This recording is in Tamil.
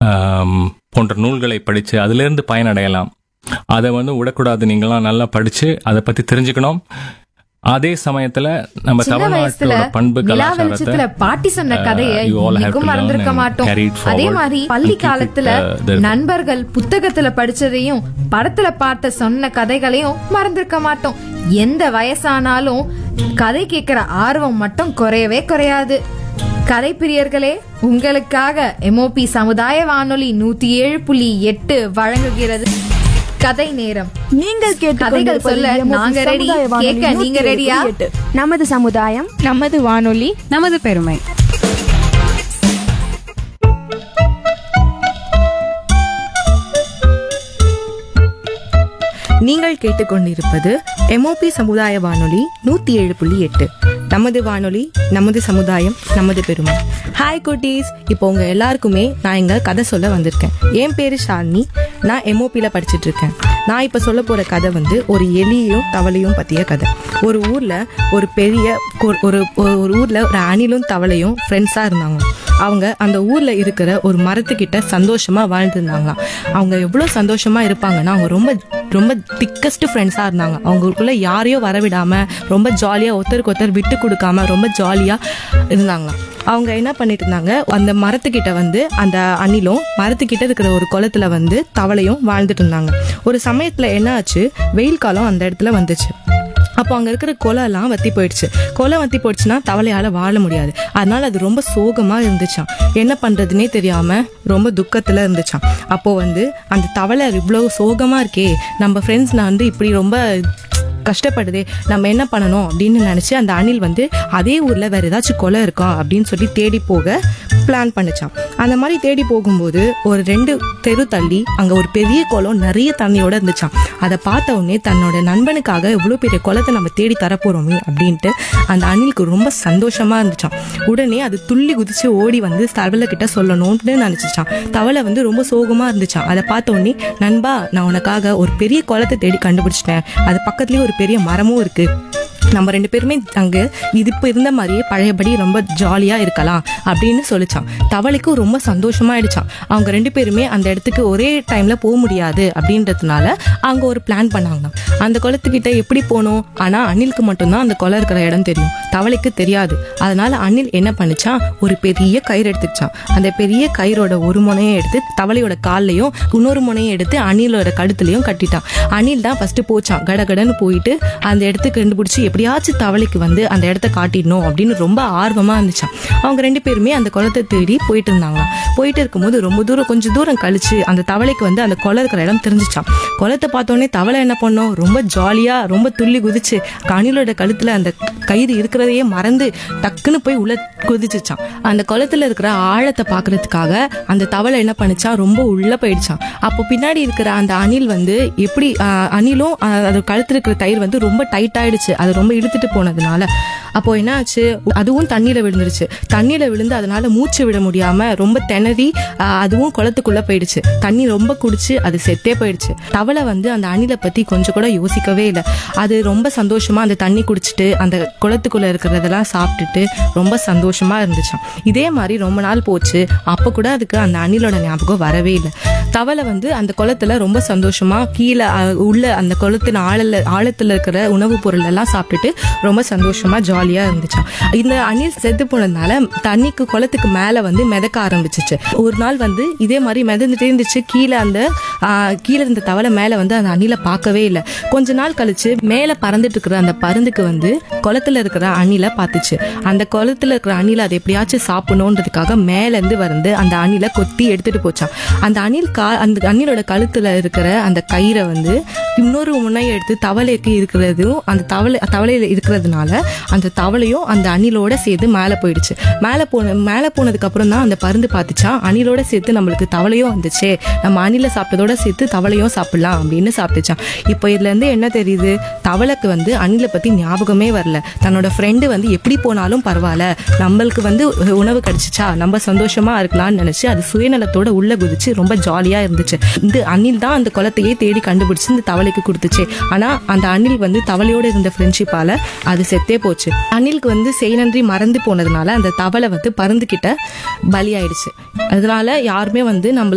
ஆம், போன்ற நூல்களை படித்து அதிலிருந்து பயனடையலாம் அதை வந்து விடக்கூடாது நீங்களாம் நல்லா படித்து அதை பற்றி தெரிஞ்சுக்கணும் அதே சமயத்தில் நம்ம சின்ன வயசுல தமிழ்நாட்டோட பண்பு நிலா கலாச்சாரத்தை வெளிச்சத்துல பாட்டி சொன்ன கதையை you all have இன்னைக்கும் to learn மறந்திருக்க and மாட்டோம் carry it forward அதே மாதிரி and பள்ளி keep it, காலத்துல uh, there. நண்பர்கள் புத்தகத்துல படிச்சதையும் படத்துல பார்த்த சொன்ன கதைகளையும் மறந்திருக்க மாட்டோம் எந்த வயசானாலும் கதை கேட்கிற ஆர்வம் மட்டும் குறையவே குறையாது கதை பிரியர்களே உங்களுக்காக எம்ஓபி சமுதாய வானொலி நூத்தி ஏழு புள்ளி எட்டு வழங்குகிறது கதை நேரம் நீங்கள் கதைகள் சொல்ல நாங்க ready. கேட்க நீங்க ரெடியா? நமது சமுதாயம் நமது வானொலி நமது பெருமை நீங்கள் கேட்டுக்கொண்டிருப்பது எம்ஓபி சமுதாய வானொலி நூத்தி ஏழு புள்ளி எட்டு நமது வானொலி நமது சமுதாயம் நமது பெருமை ஹாய் குட்டீஸ் இப்போ உங்க எல்லாருக்குமே நான் இங்க கதை சொல்ல வந்திருக்கேன் என் பேரு ஷாலினி நான் எம்ஓபியில் படிச்சிட்டு இருக்கேன் நான் இப்போ சொல்ல போற கதை வந்து ஒரு எலியும் தவளையும் பத்திய கதை ஒரு ஊர்ல ஒரு பெரிய ஒரு ஒரு ஒரு ஊர்ல ஒரு அணிலும் தவளையும் ஃப்ரெண்ட்ஸா இருந்தாங்க அவங்க அந்த ஊர்ல இருக்கிற ஒரு மரத்துக்கிட்ட சந்தோஷமா வாழ்ந்துருந்தாங்களாம் அவங்க எவ்வளவு சந்தோஷமா இருப்பாங்கன்னா அவங்க ரொம்ப ரொம்ப திக்கஸ்ட் ஃப்ரெண்ட்ஸா இருந்தாங்க அவங்களுக்குள்ள யாரையும் வரவிடாம ரொம்ப ஜாலியா ஒருத்தருக்கு ஒருத்தர் விட்டு கொடுக்காம ரொம்ப ஜாலியா இருந்தாங்களாம் அவங்க என்ன பண்ணிட்டு இருந்தாங்க அந்த மரத்துக்கிட்ட வந்து அந்த அணிலும் மரத்துக்கிட்ட இருக்கிற ஒரு குளத்துல வந்து தவளையும் வாழ்ந்துட்டு இருந்தாங்க ஒரு சமயத்துல என்ன ஆச்சு வெயில் காலம் அந்த இடத்துல வந்துச்சு அப்போ அங்க இருக்கிற கொலை எல்லாம் வத்தி போயிடுச்சு கொலை வத்தி போயிடுச்சுன்னா தவளையால வாழ முடியாது அதனால அது ரொம்ப சோகமா இருந்துச்சாம் என்ன பண்றதுனே தெரியாம ரொம்ப துக்கத்துல இருந்துச்சாம் அப்போ வந்து அந்த தவளை இவ்வளவு சோகமா இருக்கே நம்ம ஃப்ரெண்ட்ஸ் நான் வந்து இப்படி ரொம்ப கஷ்டப்படுதே நம்ம என்ன பண்ணணும் அப்படின்னு நினைச்சு அந்த அணில் வந்து அதே ஊர்ல வேற ஏதாச்சும் கொலை இருக்கா அப்படின்னு சொல்லி தேடி போக பிளான் பண்ணுச்சான் அந்த மாதிரி தேடி போகும்போது ஒரு ரெண்டு தெரு தள்ளி அங்க ஒரு பெரிய குளம் நிறைய தண்ணியோட இருந்துச்சாம் அதை பார்த்த உடனே தன்னோட நண்பனுக்காக இவ்வளவு பெரிய குளத்தை நம்ம தேடி தரப்போறோமே அப்படின்ட்டு அந்த அணிலுக்கு ரொம்ப சந்தோஷமா இருந்துச்சாம் உடனே அது துள்ளி குதிச்சு ஓடி வந்து தவளை கிட்ட சொல்லணும்னு நினைச்சிச்சான் தவளை வந்து ரொம்ப சோகமா இருந்துச்சான் அதை பார்த்த உடனே நண்பா நான் உனக்காக ஒரு பெரிய குளத்தை தேடி கண்டுபிடிச்சிட்டேன் அது பக்கத்துலயே ஒரு பெரிய மரமும் இருக்கு நம்ம ரெண்டு பேருமே அங்க இது இப்போ இருந்த மாதிரியே பழையபடி ரொம்ப ஜாலியா இருக்கலாம் அப்படின்னு சொல்லிச்சான் தவளைக்கும் ரொம்ப சந்தோஷமாயிடுச்சான் அவங்க ரெண்டு பேருமே அந்த இடத்துக்கு ஒரே டைம்ல போக முடியாது அப்படின்றதுனால அவங்க ஒரு பிளான் பண்ணாங்க அந்த குளத்துக்கிட்ட எப்படி போகணும் ஆனா அணிலுக்கு மட்டும்தான் அந்த குளம் இருக்கிற இடம் தெரியும் தவளைக்கு தெரியாது அதனால அணில் என்ன பண்ணுச்சான் ஒரு பெரிய கயிறு எடுத்துச்சான் அந்த பெரிய கயிறோட ஒரு முனையை எடுத்து தவளையோட கால்லையும் இன்னொரு முனையை எடுத்து அணிலோட கழுத்துலயும் கட்டிட்டான் அணில் தான் ஃபர்ஸ்ட் போச்சான் கடகடன்னு போயிட்டு அந்த இடத்துக்கு கண்டுபிடிச்சு எப்படியாச்சும் தவளைக்கு வந்து அந்த இடத்த காட்டிடணும் அப்படின்னு ரொம்ப ஆர்வமா இருந்துச்சான் அவங்க ரெண்டு பேருமே அந்த குளத்தை தேடி போயிட்டு இருந்தாங்களாம் போயிட்டு இருக்கும்போது ரொம்ப தூரம் கொஞ்சம் தூரம் கழிச்சு அந்த தவளைக்கு வந்து அந்த குளம் இருக்கிற இடம் தெரிஞ்சுச்சான் குளத்தை பார்த்தோன்னே தவளை என்ன பண்ணோம் ரொம்ப ஜாலியா ரொம்ப துள்ளி குதிச்சு அணிலோட கழுத்துல அந்த கயிறு இருக்கிறதையே மறந்து டக்குன்னு போய் உள்ள குதிச்சுச்சான் அந்த குளத்துல இருக்கிற ஆழத்தை பாக்குறதுக்காக அந்த தவளை என்ன பண்ணுச்சான் ரொம்ப உள்ள போயிடுச்சான் அப்போ பின்னாடி இருக்கிற அந்த அணில் வந்து எப்படி ஆஹ், அணிலும் ஆஹ், அது கழுத்துல இருக்கிற தயிர் வந்து ரொம்ப டைட் ஆயிடுச்சு அது ரொம்ப இழுத்துட்டு போனதுனால அப்போ என்ன ஆச்சு அதுவும் தண்ணியில விழுந்துருச்சு தண்ணியில விழுந்து அதனால மூச்சு விட முடியாம ரொம்ப திணறி ஆஹ், அதுவும் குளத்துக்குள்ள போயிடுச்சு தண்ணி ரொம்ப குடிச்சு அது செத்தே போயிடுச்சு தவளை வந்து அந்த அணிலை பத்தி கொஞ்சம் கூட யோசிக்கவே இல்லை அது ரொம்ப சந்தோஷமா அந்த தண்ணி குடிச்சிட்டு அந்த குளத்துக்குள்ள இருக்கிறதெல்லாம் சாப்பிட்டுட்டு ரொம்ப சந்தோஷமா இருந்துச்சாம் இதே மாதிரி ரொம்ப நாள் போச்சு அப்ப கூட அதுக்கு அந்த அணிலோட ஞாபகம் வரவே இல்லை தவளை வந்து அந்த குளத்துல ரொம்ப சந்தோஷமா கீழே அஹ், உள்ள அந்த குளத்தின் ஆழல ஆழத்துல இருக்கிற உணவுப் பொருள் எல்லாம் சாப்பிட்டுட்டு ரொம்ப சந்தோஷமா ஜாலியா இருந்துச்சாம் இந்த அணில் செத்து போனதுனால தண்ணிக்கு குளத்துக்கு மேல வந்து மிதக்க ஆரம்பிச்சிச்சு ஒரு நாள் வந்து இதே மாதிரி மிதந்துட்டே இருந்துச்சு கீழே அந்த ஆஹ், கீழே இருந்த தவளை மேல வந்து அந்த அணிலை பார்க்கவே இல்லை கொஞ்ச நாள் கழிச்சு மேல பறந்துட்டு இருக்கிற அந்த பருந்துக்கு வந்து குளத்துல இருக்கிற அணிலை பார்த்துச்சு அந்த குளத்துல இருக்கிற அணிலை அதை எப்படியாச்சும் சாப்பிடணுன்றதுக்காக மேல இருந்து வந்து அந்த அணிலை கொத்தி எடுத்துட்டு போச்சான் அந்த அணில் கா அந்த அணிலோட கழுத்துல இருக்கிற அந்த கயிறை வந்து இன்னொரு முனையை எடுத்து தவளைக்கு இருக்கிறதும் அந்த தவளை தவளையில இருக்கிறதுனால அந்த தவளையும் அந்த அணிலோட சேர்த்து மேலே போயிடுச்சு மேலே போன மேலே போனதுக்கு அப்புறம் தான் அந்த பருந்து பார்த்துச்சா அணிலோட சேர்த்து நம்மளுக்கு தவளையும் வந்துச்சே நம்ம அணில சாப்பிட்டதோட சேர்த்து தவளையும் சாப்பிடலாம் அப்படின்னு சாப்பிட்டுச்சான் இப்போ இதுல இருந்து என்ன தெரியுது தவளைக்கு வந்து அணிலை பத்தி ஞாபகமே வரல தன்னோட ஃப்ரெண்டு வந்து எப்படி போனாலும் பரவாயில்ல நம்மளுக்கு வந்து உணவு கிடைச்சிச்சா நம்ம சந்தோஷமா இருக்கலாம்னு நினைச்சு அது சுயநலத்தோட உள்ள குதிச்சு ரொம்ப ஜாலியா இருந்துச்சு இந்த அணில் தான் அந்த குளத்தையே தேடி கண்டுபிடிச்சு இந்த தவளைக்கு கொடுத்துச்சு ஆனா அந்த அணில் வந்து தவளையோட இருந்த ஃப்ரெண்ட்ஷிப்பால அது செத்தே போச்சு அணிலுக்கு வந்து செய் நன்றி மறந்து போனதுனால அந்த தவளை வந்து பருந்துகிட்ட பலியாயிடுச்சு அதனால யாருமே வந்து நம்ம